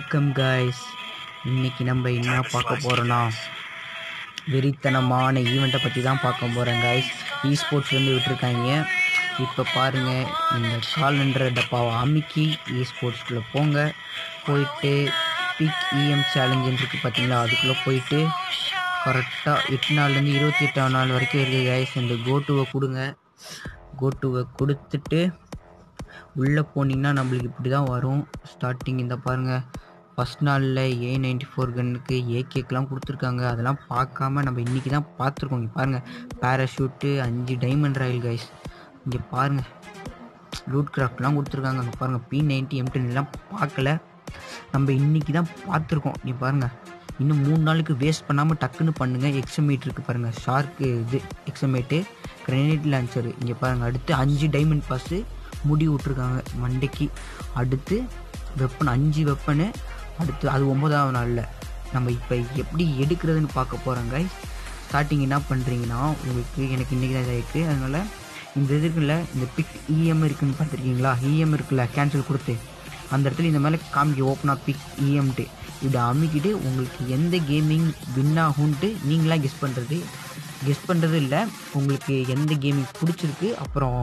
வணக்கம் காய்ஸ் இன்னைக்கு நம்ம என்ன பார்க்க போகிறோன்னா வெறித்தனமான ஈவெண்ட்டை பற்றி தான் பார்க்க போகிறேன் காய்ஸ் இ ஸ்போர்ட்ஸ்லேருந்து விட்டுருக்காங்க இப்போ பாருங்கள் இந்த கால்ன்ற டப்பாவை அமுக்கி இ ஸ்போர்ட்ஸ்குள்ளே போங்க போயிட்டு பிக் இஎம் சேலஞ்சுன்னு இருக்குது பார்த்தீங்களா அதுக்குள்ளே போயிட்டு கரெக்டாக எட்டு நாள்லேருந்து இருபத்தி எட்டாம் நாள் வரைக்கும் இருக்குது காய்ஸ் இந்த கோட்டுவை கொடுங்க கோட்டுவை கொடுத்துட்டு உள்ளே போனீங்கன்னா நம்மளுக்கு இப்படி தான் வரும் ஸ்டார்டிங் இந்த பாருங்கள் ஃபஸ்ட் நாளில் ஏ நைன்டி ஃபோர் கன்னுக்கு ஏகேக்கெலாம் கொடுத்துருக்காங்க அதெல்லாம் பார்க்காம நம்ம இன்றைக்கி தான் பார்த்துருக்கோம் இங்கே பாருங்கள் பேராஷூட்டு அஞ்சு டைமண்ட் ராயல் கைஸ் இங்கே பாருங்கள் லூட் கிராஃப்ட்லாம் கொடுத்துருக்காங்க அங்கே பாருங்கள் பி நைன்ட்டி எம் எல்லாம் பார்க்கல நம்ம இன்றைக்கி தான் பார்த்துருக்கோம் நீ பாருங்கள் இன்னும் மூணு நாளுக்கு வேஸ்ட் பண்ணாமல் டக்குன்னு பண்ணுங்கள் எக்ஸமேட் இருக்குது பாருங்கள் ஷார்க்கு இது எக்ஸமேட்டு கிரனேட் லான்ச்சரு இங்கே பாருங்கள் அடுத்து அஞ்சு டைமண்ட் பாஸு முடி விட்ருக்காங்க மண்டைக்கு அடுத்து வெப்பன் அஞ்சு வெப்பனு அடுத்து அது ஒன்பதாவது நாளில் நம்ம இப்போ எப்படி எடுக்கிறதுன்னு பார்க்க போகிறோங்க ஸ்டார்டிங் என்ன பண்ணுறீங்கன்னா உங்களுக்கு எனக்கு இன்றைக்கி தான் இருக்குது அதனால் இந்த இதுக்குள்ள இந்த பிக் இஎம் இருக்குன்னு பார்த்துருக்கீங்களா இஎம் இருக்குல்ல கேன்சல் கொடுத்து அந்த இடத்துல இந்த மேலே காமிக்க ஓப்பனாக பிக் இஎம்ட்டு இப்படி அமுக்கிட்டு உங்களுக்கு எந்த கேமிங் வின் ஆகும்ன்ட்டு நீங்களாக கெஸ் பண்ணுறது கெஸ் பண்ணுறது இல்லை உங்களுக்கு எந்த கேமிங் பிடிச்சிருக்கு அப்புறம்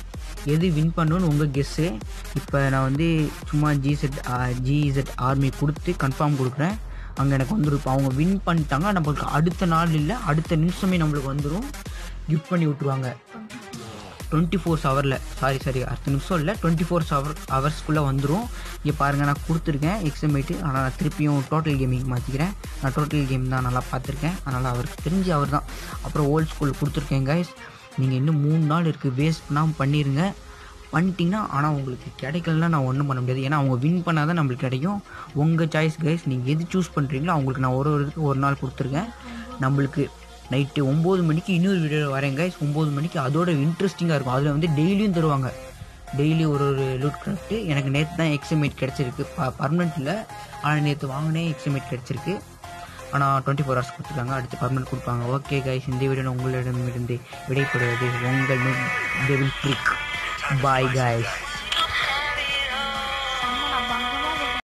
எது வின் பண்ணணும்னு உங்கள் கெஸ்ஸு இப்போ நான் வந்து சும்மா ஜிசெட் ஜிஇசெட் ஆர்மி கொடுத்து கன்ஃபார்ம் கொடுக்குறேன் அங்கே எனக்கு வந்துடும் இப்போ அவங்க வின் பண்ணிட்டாங்க நம்மளுக்கு அடுத்த நாள் இல்லை அடுத்த நிமிஷமே நம்மளுக்கு வந்துடும் கிஃப்ட் பண்ணி விட்ருவாங்க டுவெண்ட்டி ஃபோர்ஸ் ஹவரில் சாரி சாரி அடுத்த நிமிஷம் இல்லை டுவெண்ட்டி ஃபோர்ஸ் ஹவர் ஹவர்ஸ்க்குள்ளே வந்துடும் இங்கே பாருங்கள் நான் கொடுத்துருக்கேன் எக்ஸமேட்டு ஆனால் நான் திருப்பியும் டோட்டல் கேமிங் மாற்றிக்கிறேன் நான் டோட்டல் கேம் தான் நல்லா பார்த்துருக்கேன் அதனால் அவருக்கு தெரிஞ்சு அவர் தான் அப்புறம் ஓல்ட் ஸ்கூல் கொடுத்துருக்கேன் கைஸ் நீங்கள் இன்னும் மூணு நாள் இருக்குது வேஸ்ட் பண்ணாமல் பண்ணிடுங்க பண்ணிட்டீங்கன்னா ஆனால் உங்களுக்கு கிடைக்கலன்னா நான் ஒன்றும் பண்ண முடியாது ஏன்னா அவங்க வின் பண்ணால் தான் நம்மளுக்கு கிடைக்கும் உங்கள் சாய்ஸ் கைஸ் நீங்கள் எது சூஸ் பண்ணுறீங்களோ அவங்களுக்கு நான் ஒரு ஒரு இதுக்கு ஒரு நாள் கொடுத்துருக்கேன் நம்மளுக்கு நைட்டு ஒம்பது மணிக்கு இன்னொரு வீடியோ வரேன் கைஸ் ஒம்பது மணிக்கு அதோட இன்ட்ரெஸ்டிங்காக இருக்கும் அதில் வந்து டெய்லியும் தருவாங்க டெய்லி ஒரு ஒரு லூட் கிராஃப்ட்டு எனக்கு நேற்று தான் எக்ஸமேட் கிடச்சிருக்கு ப பர்மனெண்ட் இல்லை ஆனால் நேற்று வாங்கினே எக்ஸமேட் கிடச்சிருக்கு ஆனால் டுவெண்ட்டி ஃபோர் ஹவர்ஸ் கொடுத்துருக்காங்க அடுத்து பர்மனெண்ட் கொடுப்பாங்க ஓகே கைஸ் இந்த வீடியோ உங்களிடமிருந்து விடைபெறுவது உங்கள் டெவில் ஃப்ரீக் பாய் கைஸ்